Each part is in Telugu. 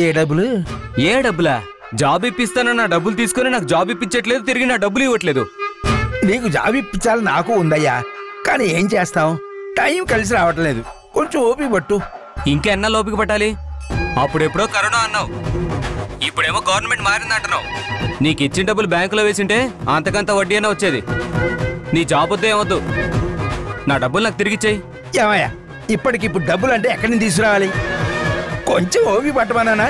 ఏ డబ్బులు ఏ డబ్బులా జాబ్ ఇప్పిస్తానన్న డబ్బులు తీసుకుని నాకు జాబ్ ఇప్పించట్లేదు తిరిగి నా డబ్బులు ఇవ్వట్లేదు నీకు జాబ్ ఇప్పించాలి నాకు ఉందయ్యా కానీ ఏం చేస్తాం టైం కలిసి రావట్లేదు కొంచెం ఓపిక పట్టు ఇంకెన్నా లోపిక పట్టాలి అప్పుడెప్పుడో కరోనా అన్నావు ఇప్పుడేమో గవర్నమెంట్ మారింది అంటున్నావు నీకు ఇచ్చిన డబ్బులు బ్యాంకులో వేసింటే అంతకంత వడ్డీ అయినా వచ్చేది నీ జాబ్ వద్దు ఏమొద్దు నా డబ్బులు నాకు తిరిగిచ్చేయి ఏమయ్యా ఇప్పటికిప్పుడు డబ్బులు అంటే ఎక్కడి నుంచి తీసుకురావాలి కొంచెం ఓపిక పట్టమన్నానా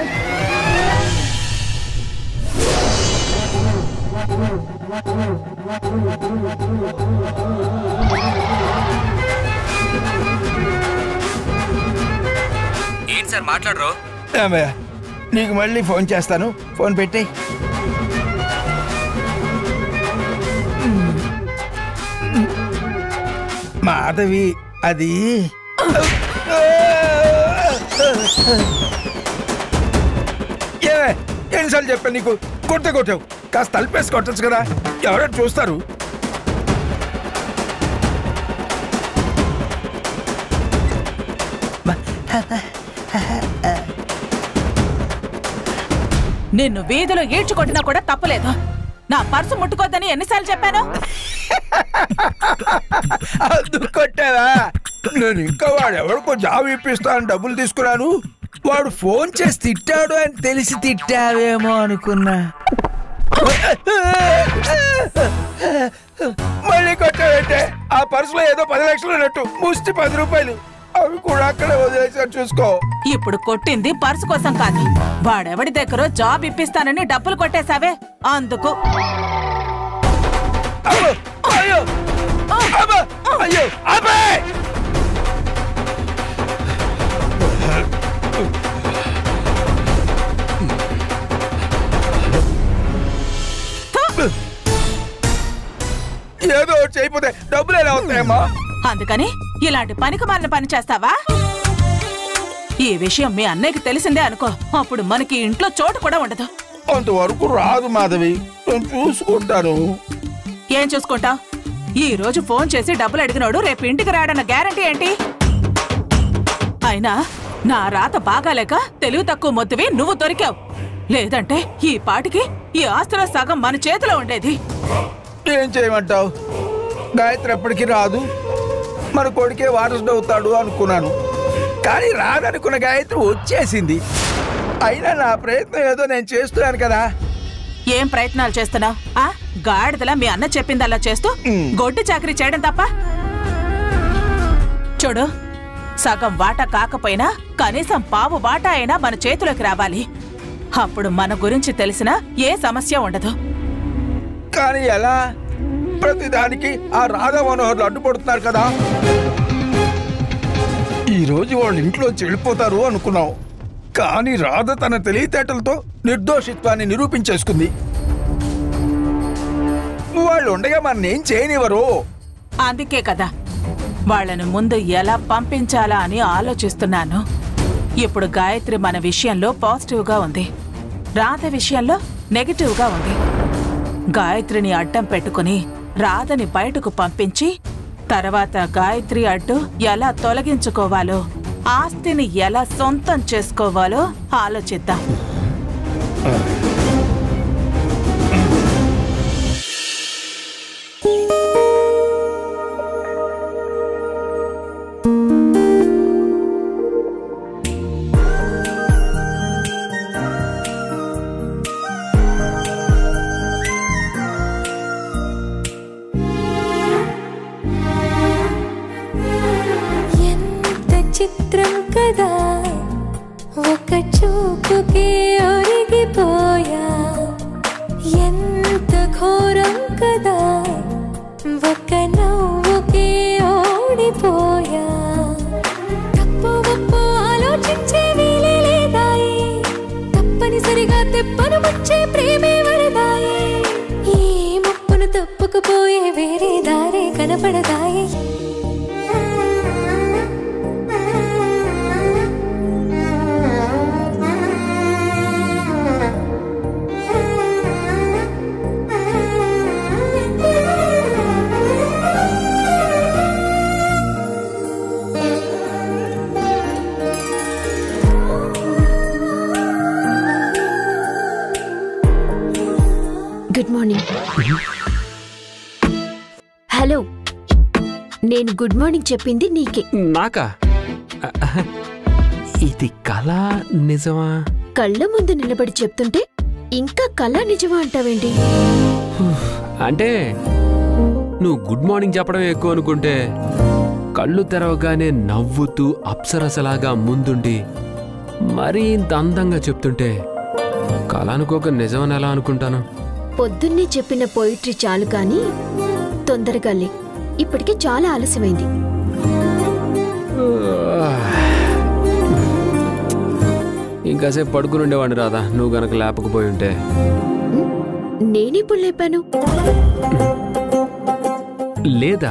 ఏంటి సార్ మాట్లాడరు ఏమయ్యా నీకు మళ్ళీ ఫోన్ చేస్తాను ఫోన్ పెట్టి మాధవి అది ఏమే ఎన్నిసార్లు చెప్పాను నీకు కొట్టే కొట్టావు కాస్త తలిపేసి కొట్టచ్చు కదా ఎవరైనా చూస్తారు నిన్ను వీధిలో ఈడ్చుకొట్టినా కూడా తప్పలేదు నా పర్సు ముట్టుకోద్దని ఎన్నిసార్లు చెప్పాను అందుకు కొట్టావా నేను ఇంకా వాడు ఎవరికో జాబ్ ఇప్పిస్తాను డబ్బులు తీసుకున్నాను వాడు ఫోన్ చేసి తిట్టాడు అని తెలిసి తిట్టావేమో అనుకున్నా మళ్ళీ కొట్టావంటే ఆ పర్సులో ఏదో పది లక్షలు ఉన్నట్టు ముష్టి పది రూపాయలు అవి కూడా అక్కడే వదిలేసారు చూసుకో ఇప్పుడు కొట్టింది పర్సు కోసం కాదు వాడెవడి దగ్గర జాబ్ ఇప్పిస్తానని డబ్బులు కొట్టేశావే అందుకు అబ్బో! అయ్యో అబ్బో! అయ్యో అబ్బే! ఏదో ఒకటి చేయకపోతే డబ్బులు ఎలా అవుతాయమ్మా అందుకని ఇలాంటి పనికి మాలిన పని చేస్తావా ఈ విషయం మీ అన్నయ్యకి తెలిసిందే అనుకో అప్పుడు మనకి ఇంట్లో చోటు కూడా ఉండదు అంతవరకు రాదు మాధవి నేను చూసుకుంటాను ఏం చూసుకుంటావ్ ఈ రోజు ఫోన్ చేసి డబ్బులు అడిగినోడు రేపు ఇంటికి రాడన్న గ్యారంటీ ఏంటి అయినా నా రాత బాగాలేక తెలివి తక్కువ మొత్తువి నువ్వు దొరికావు లేదంటే ఈ పాటికి ఈ ఆస్తుల సగం మన చేతిలో ఉండేది ఏం చేయమంటావు గాయత్రి ఎప్పటికీ రాదు మన కొడుకే వారసుడు అవుతాడు అనుకున్నాను కానీ రాదనుకున్న గాయత్రి వచ్చేసింది అయినా నా ప్రయత్నం ఏదో నేను చేస్తున్నాను కదా ఏం ప్రయత్నాలు చేస్తున్నావు ఆ గాడిదలా మీ అన్న చెప్పిందల్లా చేస్తూ మ్. గొడ్డు చాకరీ చేయడం తప్ప చూడు సగం వాటా కాకపోయినా కనీసం పావు వాటా అయినా మన చేతిలోకి రావాలి అప్పుడు మన గురించి తెలిసిన ఏ సమస్య ఉండదు కానీ ఎలా ప్రతిదానికి ఆ రాధా మనోహర్లు అడ్డుపడుతున్నారు కదా ఈ రోజు వాళ్ళు ఇంట్లో చెడిపోతారు అనుకున్నాం కానీ రాధ తన తెలివితేటలతో నిర్దోషిత్వాన్ని నిరూపించేసుకుంది వాళ్ళు ఉండగా మన ఏం చేయనివ్వరు అందుకే కదా వాళ్ళను ముందు ఎలా పంపించాలా అని ఆలోచిస్తున్నాను ఇప్పుడు గాయత్రి మన విషయంలో పాజిటివ్గా ఉంది రాధ విషయంలో నెగటివ్గా ఉంది గాయత్రిని అడ్డం పెట్టుకుని రాధని బయటకు పంపించి తర్వాత గాయత్రి అడ్డు ఎలా తొలగించుకోవాలో ఆస్తిని ఎలా సొంతం చేసుకోవాలో ఆలోచిద్దాం ఎంత చిత్రం కదా ఒక చూపుకే ఒరిగిపోయా ఎంత ఘోరం కదా ఒక నవ్వుకే ఓడిపోయా తప్పు ఒప్పు ఆలోచించే వీలే లేదాయి తప్పనిసరిగా తెప్పను వచ్చే ప్రేమే వరదాయి ఈ ముప్పును తప్పుకుపోయే వేరే దారే కనపడదాయి మార్నింగ్ హలో నేను గుడ్ మార్నింగ్ చెప్పింది నీకే నాకా ఇది కళ నిజమా కళ్ళ ముందు నిలబడి చెప్తుంటే ఇంకా కళ నిజమా అంటావేంటి అంటే నువ్వు గుడ్ మార్నింగ్ చెప్పడం ఎక్కువ అనుకుంటే కళ్ళు తెరవగానే నవ్వుతూ అప్సరసలాగా ముందుండి మరీ ఇంత అందంగా చెప్తుంటే కళ అనుకోక నిజమని ఎలా అనుకుంటాను పొద్దున్నే చెప్పిన పోయిట్రీ చాలు కానీ తొందరగా లే ఇప్పటికే చాలా ఆలస్యమైంది ఇంకాసేపు పడుకుని ఉండేవాడిని రాదా నువ్వు గనక లేపకపోయి ఉంటే నేనెప్పుడు లేపాను లేదా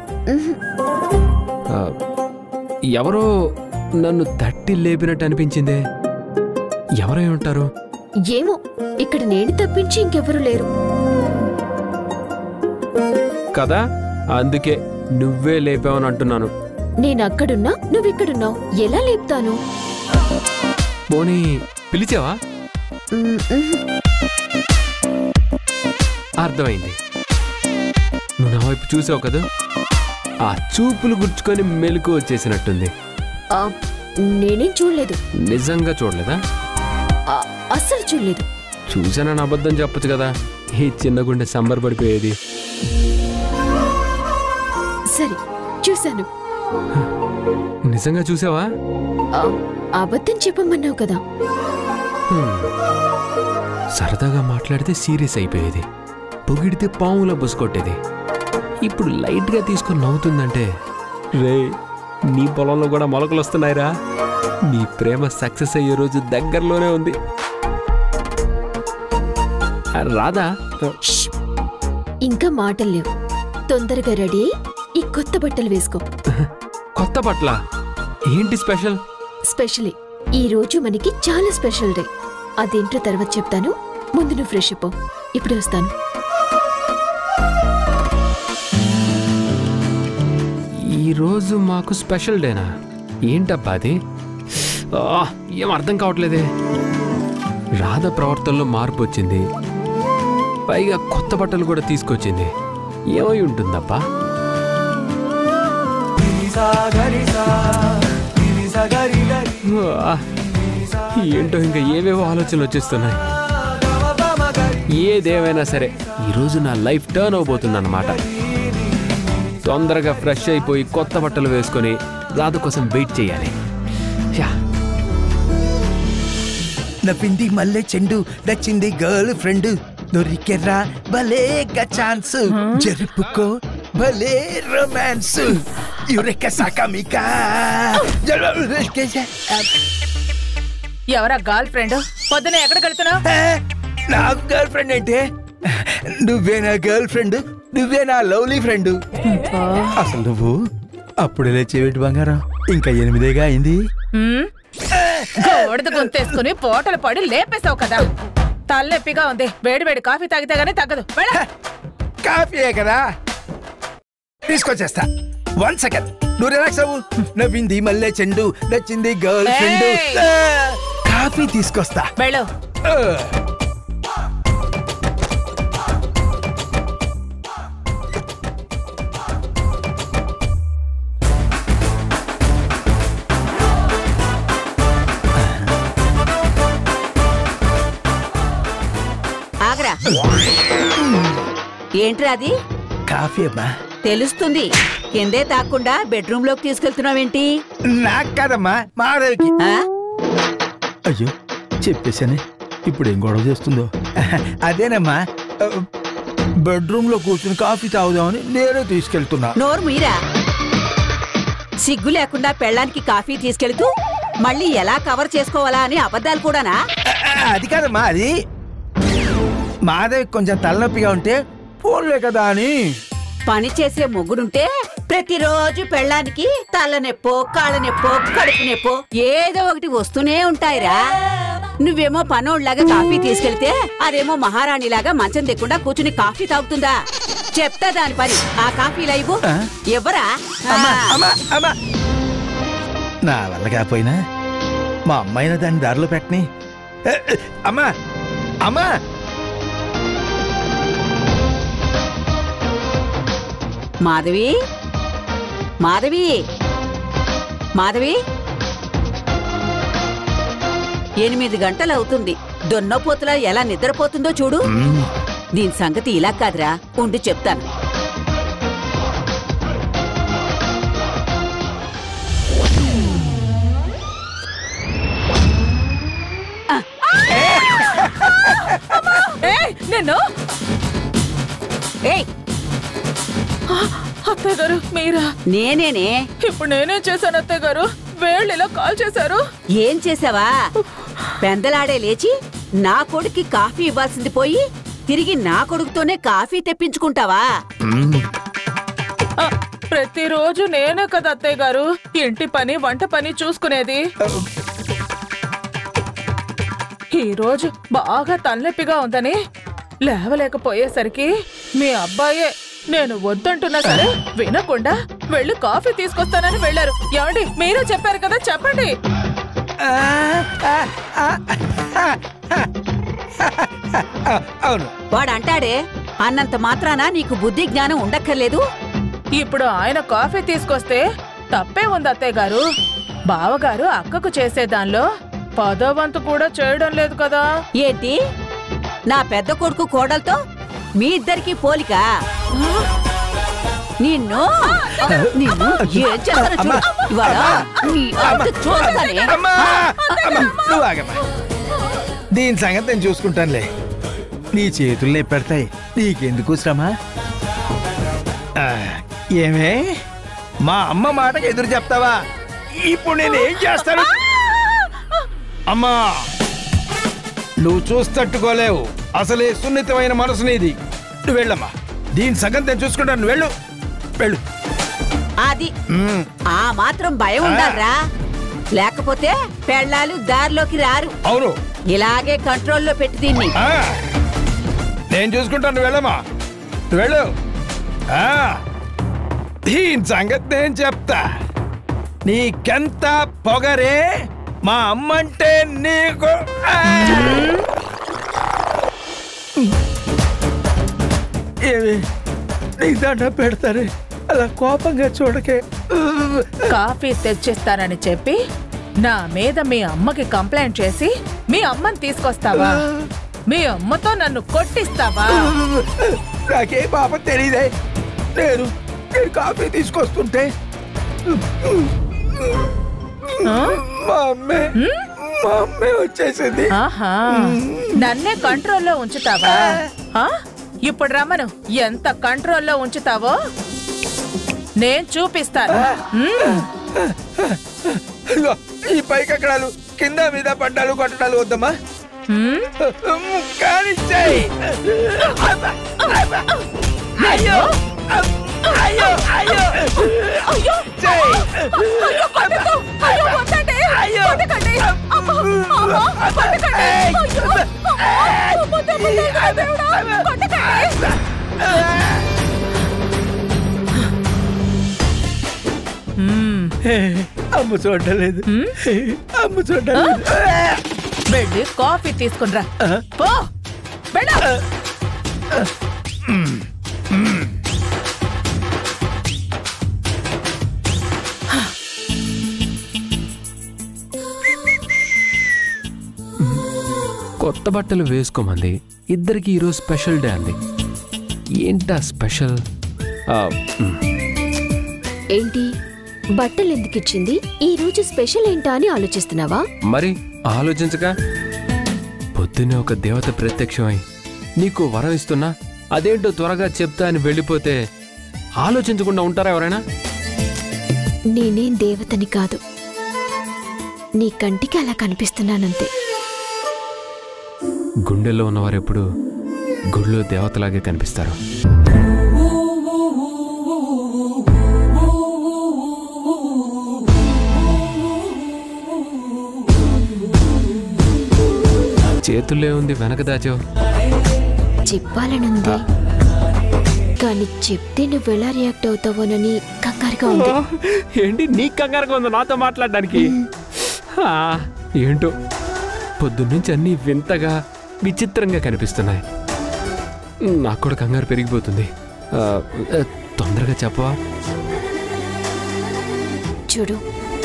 ఆ, ఎవరో నన్ను తట్టి లేపినట్టు అనిపించిందే ఎవరై ఉంటారు ఏమో ఇక్కడ నేను తప్పించి ఇంకెవరూ లేరు కదా అందుకే నువ్వే లేపావని అంటున్నాను నేను అక్కడున్నా నువ్విక్కడున్నావు ఎలా లేపుతాను పోనీ పిలిచావా మ్, మ్హ్. అర్థమైంది నువ్వు నా వైపు చూసావు కదా ఆ చూపులు గుర్చుకొని మెలకు వచ్చేసినట్టుంది ఆ, నేనేం చూడలేదు నిజంగా చూడలేదా ఆ, అస్సలు చూడలేదు చూసానని అబద్ధం చెప్పొచ్చు కదా ఈ చిన్న గుండె సంబరపడిపోయేది సరే చూశాను నిజంగా చూసావా ఆ, అబద్ధం చెప్పమన్నావు కదా హ్మ్. సరదాగా మాట్లాడితే సీరియస్ అయిపోయేది పొగిడితే పాములా బుసుకొట్టేది ఇప్పుడు లైట్గా తీసుకొని నవ్వుతుందంటే రే నీ పొలంలో కూడా మొలకలు వస్తున్నాయిరా నీ ప్రేమ సక్సెస్ అయ్యే రోజు దగ్గరలోనే ఉంది ఆ, రాదా ష్! ఇంకా మాటలు లేవు తొందరగా రెడీ అయ్యి ఈ కొత్త బట్టలు వేసుకో కొత్త పట్ల ఏంటి స్పెషల్ స్పెషలీ ఈ రోజు మనకి చాలా స్పెషల్ డే అదేంటో తర్వాత చెప్తాను ముందు నువ్వు ఫ్రెష్ అప్ అవ్వు. ఇప్పుడే వస్తాను ఈ రోజు మాకు స్పెషల్ డేనా ఏంటబ్బా అది ఆ, ఏం అర్థం కావట్లేదే రాధ ప్రవర్తనలో మార్పు వచ్చింది పైగా కొత్త బట్టలు కూడా తీసుకొచ్చింది ఏమై ఉంటుందబ్బా ఆ, ఏంటో ఇంకా ఏవేవో ఆలోచనలు వచ్చేస్తున్నాయి ఏదేమైనా సరే ఈరోజు నా లైఫ్ టర్న్ అవబోతుందన్నమాట తొందరగా ఫ్రెష్ అయిపోయి కొత్త బట్టలు వేసుకొని రాధ కోసం వెయిట్ చేయాలి యా నవ్వింది మల్లె చెండు నచ్చింది గర్ల్ ఫ్రెండ్ దొరికెర్రా భలేగా ఛాన్స్ జరుపుకో భలే రొమాన్స్ యురెక్క సాకమికా ఎవరా గర్ల్ ఫ్రెండ్ పొద్దున ఎక్కడికి వెళ్తున్నావు నాకు గర్ల్ ఫ్రెండ్ అంటే నువ్వే నా గర్ల్ ఫ్రెండ్ నువ్వే నా లవ్లీ ఫ్రెండ్ అసలు నువ్వు అప్పుడే లేచేవేటి బంగారం ఇంకా ఎనిమిదేగా అయింది గోడద గొంతేసుకుని పోటలు పడి లేపేశావు కదా తలనొప్పిగా ఉంది వేడి వేడి కాఫీ తాగితే గానీ తగ్గదు వెళ్ళ. కాఫీయే కదా తీసుకొచ్చేస్తా వన్ సెకండ్ నువ్వు రిలాక్స్ అవ్వు నవ్వింది మల్లె చెండు నచ్చింది గర్ల్ ఫ్రెండ్ ఏయ్! కాఫీ తీసుకొస్తా వెళ్ళు ఆ. ఆగరా ఏంట్రా అది కాఫీ అమ్మా తెలుస్తుంది కిందే తాకుండా బెడ్రూమ్ లోకి తీసుకెళ్తున్నావేంటి నాకు కాదమ్మా మాధవికి ఆ? అయ్యో చెప్పేశానే ఇప్పుడు ఏం గొడవ చేస్తుందో అదేనమ్మా బెడ్రూమ్ లో కూర్చుని కాఫీ తాగుదామని నేనే తీసుకెళ్తున్నా నోరు మీరా సిగ్గు లేకుండా పెళ్ళానికి కాఫీ తీసుకెళ్తూ మళ్ళీ ఎలా కవర్ చేసుకోవాలా అని అబద్ధాలు కూడానా ఆ, అది కాదమ్మా అది మాధవి కొంచెం తలనొప్పిగా ఉంటే పోన్లే కదా అని పని చేసే మొగ్గుడుంటే ప్రతిరోజు పెళ్ళానికి తలనొప్పో కాళ్ళ నొప్పో కడుపు నొప్పో ఏదో ఒకటి వస్తూనే ఉంటాయిరా నువ్వేమో పనోళ్ళలాగా కాఫీ తీసుకెళ్తే అదేమో మహారాణిలాగా మంచం తెకుండా కూర్చుని కాఫీ తాగుతుందా చెప్తా దాని పని ఆ కాఫీ లైవ్ ఆ? ఎవరా అమ్మా అమ్మా అమ్మా నా వల్ల కాకపోయినా మా అమ్మాయిన దాన్ని దారిలో పెట్టని ఏ, ఏ, అమ్మా అమ్మా మాధవి మాధవి మాధవి ఎనిమిది గంటలు అవుతుంది దొన్నపోతులా ఎలా నిద్రపోతుందో చూడు దీని సంగతి ఇలా కాదురా ఉండి చెప్తాను ఏయ్, నిన్ను ఏయ్ అత్తయ్య గారు మీరా నేనేనే ఇప్పుడు నేనేం చేశాను అత్తయ్య గారు వేళ్ళు ఇలా కాల్ చేశారు ఏం చేసావా పెందలాడే లేచి నా కొడుక్కి కాఫీ ఇవ్వాల్సింది పోయి తిరిగి నా కొడుకుతోనే కాఫీ తెప్పించుకుంటావా ఆ, ప్రతిరోజు నేనే కదా అత్తయ్య గారు ఇంటి పని వంట పని చూసుకునేది ఈ రోజు బాగా తలనొప్పిగా ఉందని లేవలేకపోయేసరికి మీ అబ్బాయే నేను వద్దంటున్నా సరే వినకుండా వెళ్ళి కాఫీ తీసుకొస్తానని వెళ్ళారు ఏమండి మీరే చెప్పారు కదా చెప్పండి ఆ, ఆ, ఆ, ఆ, ఆ, అవును వాడంటాడే అన్నంత మాత్రాన నీకు బుద్ధి జ్ఞానం ఉండక్కర్లేదు ఇప్పుడు ఆయన కాఫీ తీసుకొస్తే తప్పే ఉంది అత్తయ్య గారు బావగారు అక్కకు చేసే దానిలో పదో వంతు కూడా చేయడం లేదు కదా ఏంటి నా పెద్ద కొడుకు కోడలతో మీ ఇద్దరికి పోలిక నిన్ను నిన్ను ఏం చేస్తానో చూడు ఇవాళ నీ అంత చూస్తానే అమ్మా అమ్మా, నువ్వు ఆగమ్మా దీని సంగతి నేను చూసుకుంటానులే నీ చేతుల్లో పెడతాయి నీకెందుకు శ్రమ ఆ, ఏమే మా అమ్మ మాటకి ఎదురు చెప్తావా ఇప్పుడు నేను ఏం చేస్తాను అమ్మా నువ్వు చూస్తట్టుకోలేవు అసలే సున్నితమైన మనసు నీది నువ్వు వెళ్ళమ్మా దీని సంగతి నేను చూసుకుంటాను నువ్వు వెళ్ళు వెళ్ళు అది మ్మ్. ఆ మాత్రం భయం ఉండాలిరా లేకపోతే పెళ్ళాలు దారిలోకి రారు అవును ఇలాగే కంట్రోల్లో పెట్టి దీన్ని ఆ, నేను చూసుకుంటాను నువ్వు వెళ్ళమ్మా నువ్వు వెళ్ళు ఆ, దీని సంగతి నేను చెప్తా నీకెంత పొగరే మా అమ్మంటే నీకు ఆ! ఏమి నీకు దండ పెడతారే అలా కోపంగా చూడకే కాఫీ తెచ్చిస్తానని చెప్పి నా మీద మీ అమ్మకి కంప్లైంట్ చేసి మీ అమ్మని తీసుకొస్తావా మీ అమ్మతో నన్ను కొట్టిస్తావా నాకే పాప తెలియదే నేను నేను కాఫీ తీసుకొస్తుంటే ఆ? మా అమ్మే మా అమ్మే వచ్చేసింది ఆహా నన్నే కంట్రోల్లో ఉంచుతావా ఆ? ఇప్పుడు రమ్మను ఎంత కంట్రోల్లో ఉంచుతావో నేను చూపిస్తాను మ్మ్. ఇదిగో, ఈ పైకక్కడాలు కింద మీద పడ్డాలు కొట్టడాలు వద్దమ్మా మ్మ్. కానిచ్చాయి అయ్యో అయ్యో అయ్యో అయ్యో చెయ్. అయ్యో కొట్టకు! అయ్యో వద్దండి! అయ్యో. కొట్టకండి! అమ్మా! అమ్మా! కొట్టకండి! ఏయ్. అయ్యో! అమ్మా! అమ్మా, దెబ్బలు తగిలాయి దేవుడా! కొట్టకండి! మ్మ్. అమ్మ చూడలేదు అమ్మ చూడలేదు వెళ్ళి కాఫీ తీసుకునిరా పో వెళ్ళు కొత్త బట్టలు వేసుకోమంది ఇద్దరికి ఈరోజు స్పెషల్ డే అంది ఏంటా స్పెషల్ ఆ, మ్, ఏంటి బట్టలు ఎందుకు ఇచ్చింది ఈ రోజు స్పెషల్ ఏంటా అని ఆలోచిస్తున్నావా మరి ఆలోచించక పొద్దున్నే ఒక దేవత ప్రత్యక్షమై నీకు వరం ఇస్తున్నా అదేంటో త్వరగా చెప్తా అని వెళ్ళిపోతే ఆలోచించకుండా ఉంటారా ఎవరైనా నేనేం దేవతని కాదు నీ కంటికి అలా కనిపిస్తున్నానంతే గుండెల్లో ఉన్నవారు ఎప్పుడు గుడిలో దేవతలాగే కనిపిస్తారు చేతుల్లో ఉంది వెనక దాచావు చెప్పాలనుంది కానీ చెప్తే నువ్వు ఎలా రియాక్ట్ అవుతావోనని కంగారుగా ఉంది ఏంటి నీ కంగారుగా ఉందో నాతో మాట్లాడడానికి ఆ, ఏంటో పొద్దున్నుంచి అన్నీ వింతగా విచిత్రంగా కనిపిస్తున్నాయి నాకు కూడా కంగారు పెరిగిపోతుంది ఆ, ఆ, తొందరగా చెప్పవా చూడు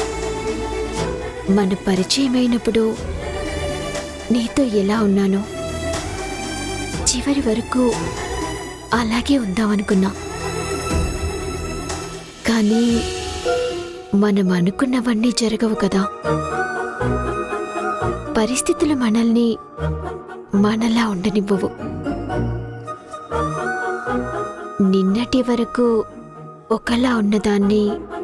మన పరిచయం అయినప్పుడు నీతో ఎలా ఉన్నానో చివరి వరకు అలాగే ఉందామనుకున్నా కానీ మనం అనుకున్నవన్నీ జరగవు కదా పరిస్థితులు మనల్ని మనలా ఉండనివ్వవు నిన్నటి వరకు ఒకలా ఉన్నదాన్ని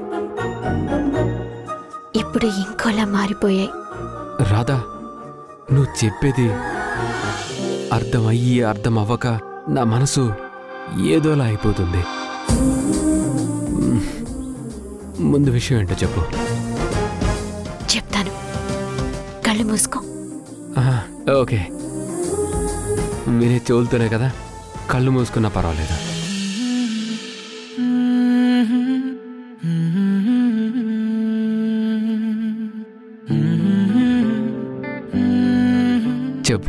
ఇప్పుడు ఇంకోలా మారిపోయాయి రాధా నువ్వు చెప్పేది అర్థం అయ్యి అర్థం అవ్వక నా మనసు ఏదోలా అయిపోతుంది మ్, ముందు విషయం ఏంటో చెప్పు చెప్తాను కళ్ళు మూసుకో ఆహా, ఓకే వినే చెవులతోనే కదా కళ్ళు మూసుకున్నా పర్వాలేదు చెప్పు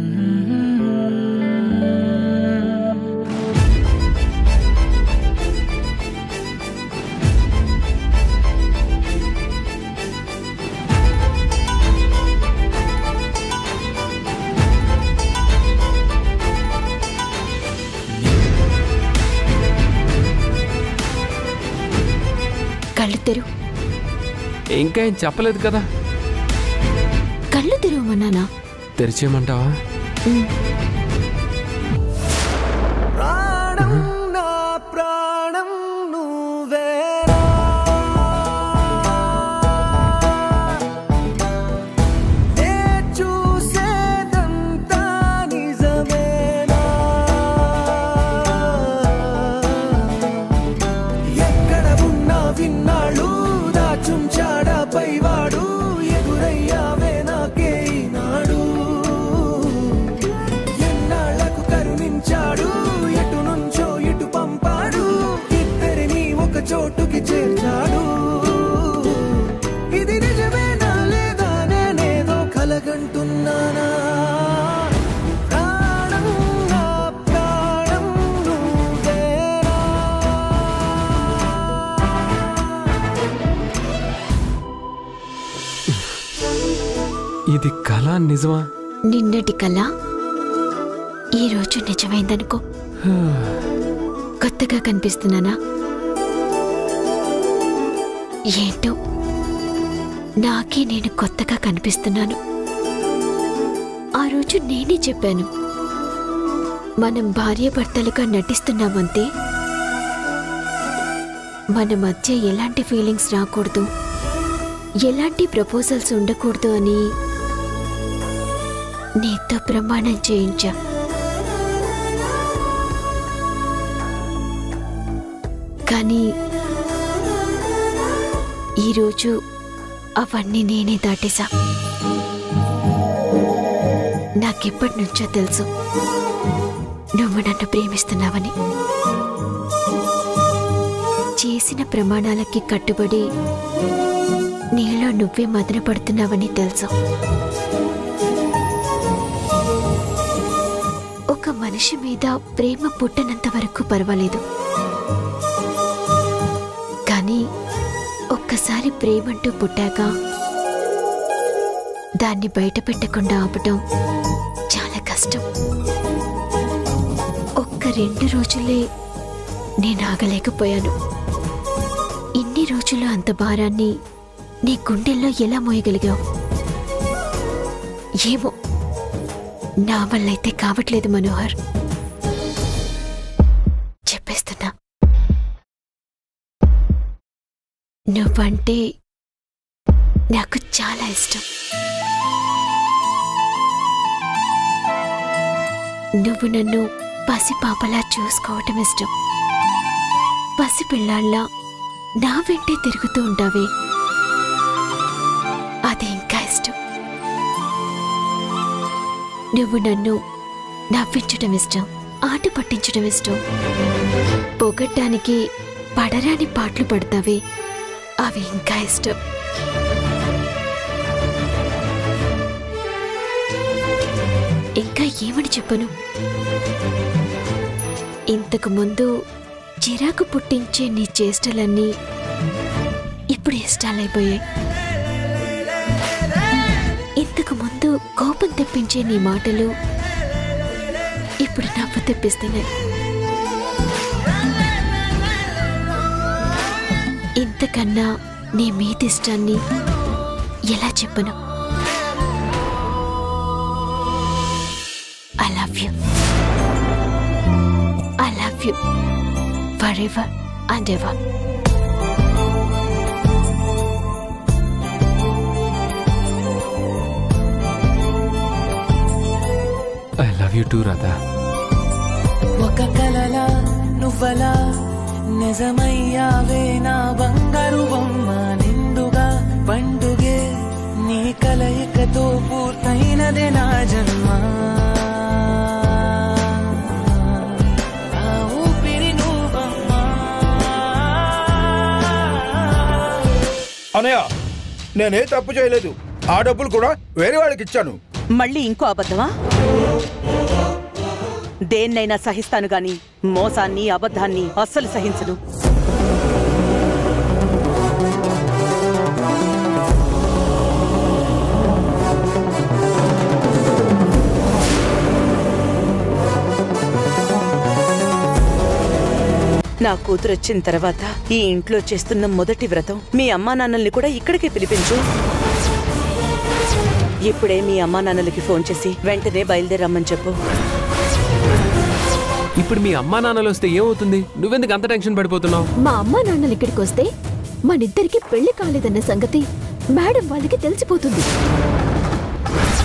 కళ్ళు తెరువు ఇంకా ఏం చెప్పలేదు కదా కళ్ళు తెరవమన్నానా తెరిచేయమంటావా ఎక్కడ ఉన్నా విన్నాళ్ళు దాచుంచాడా పైవాడు ఎదురయ్యావే నాకే ఈనాడు ఎన్నాళ్లకు కరుణించాడు ఎటు నుంచో ఇటు పంపాడు ఇద్దరిని ఒక చోటుకి చేర్చాడు ఇది నిజమేనా లేదా నేనేదో కలగంటున్నానా ప్రాణం నా ప్రాణం నువ్వేనా ఇది కళ నిజమా నిన్నటి కళ ఈరోజు నిజమైందనుకో కొత్తగా కనిపిస్తున్నానా ఏంటో నాకే నేను కొత్తగా కనిపిస్తున్నాను ఆ రోజు నేనే చెప్పాను మనం భార్యాభర్తలుగా నటిస్తున్నామంతే మన మధ్య ఎలాంటి ఫీలింగ్స్ రాకూడదు ఎలాంటి ప్రపోజల్స్ ఉండకూడదు అని నీతో ప్రమాణం చేయించా కానీ ఈరోజు అవన్నీ నేనే దాటేశా నాకెప్పటి నుంచో తెలుసు నువ్వు నన్ను ప్రేమిస్తున్నావని చేసిన ప్రమాణాలకి కట్టుబడి నీలో నువ్వే మదన పడుతున్నావని తెలుసు ఒక మనిషి మీద ప్రేమ పుట్టనంత వరకు పర్వాలేదు కానీ ఒక్కసారి ప్రేమంటూ పుట్టాక దాన్ని బయట పెట్టకుండా ఆపటం చాలా కష్టం ఒక్క రెండు రోజులే నేను ఆగలేకపోయాను ఇన్ని రోజులు అంత భారాన్ని నీ గుండెల్లో ఎలా మోయగలిగావు ఏమో నా వల్లైతే కావట్లేదు మనోహర్ చెప్పేస్తున్నా నువ్వంటే నాకు చాలా ఇష్టం నువ్వు నన్ను పసిపాపలా చూసుకోవటం ఇష్టం పసిపిల్లాళ్ళ నా వెంటే తిరుగుతూ ఉంటావే అది ఇంకా ఇష్టం నువ్వు నన్ను నవ్వించడం ఇష్టం ఆట పట్టించడం ఇష్టం పొగడ్డానికి పడరాని పాటలు పడతావే అవి ఇంకా ఇష్టం ఇంకా ఏమని చెప్పను ఇంతకు ముందు చిరాకు పుట్టించే నీ చేష్టలన్నీ ఇప్పుడు ఇష్టాలైపోయాయి ఇంతకు ముందు కోపం తెప్పించే నీ మాటలు ఇప్పుడు నవ్వు తెప్పిస్తున్నాయి ఇంతకన్నా నీ మీదిష్టాన్ని ఎలా చెప్పను I love you I love you for ever and ever I love you too Radha ఒక కలలా నువ్వలా నిజమయ్యావే నా బంగారు బొమ్మ నిండుగా పండుగే నీ కలయికతో పూర్తయినదే నా జన్మ నా ఊపిరి నువ్వమ్మా అనయ్య నేనే తప్పు చేయలేదు ఆ డబ్బులు కూడా వేరే వాళ్ళకి ఇచ్చాను మళ్ళీ ఇంకో అబద్ధమా దేన్నైనా సహిస్తాను గాని మోసాన్ని అబద్ధాన్ని అస్సలు సహించను నా కూతురు వచ్చిన తర్వాత ఈ ఇంట్లో చేస్తున్న మొదటి వ్రతం మీ అమ్మా నాన్నల్ని కూడా ఇక్కడికే పిలిపించు ఇప్పుడే మీ అమ్మా నాన్నలకి ఫోన్ చేసి వెంటనే బయలుదేరమ్మని చెప్పు ఇప్పుడు మీ అమ్మా నాన్నలు వస్తే ఏమవుతుంది నువ్వెందుకు అంత టెన్షన్ పడిపోతున్నావు మా అమ్మా నాన్నలు ఇక్కడికి వస్తే మనిద్దరికి పెళ్లి కాలేదన్న సంగతి మేడం వాళ్ళకి తెలిసిపోతుంది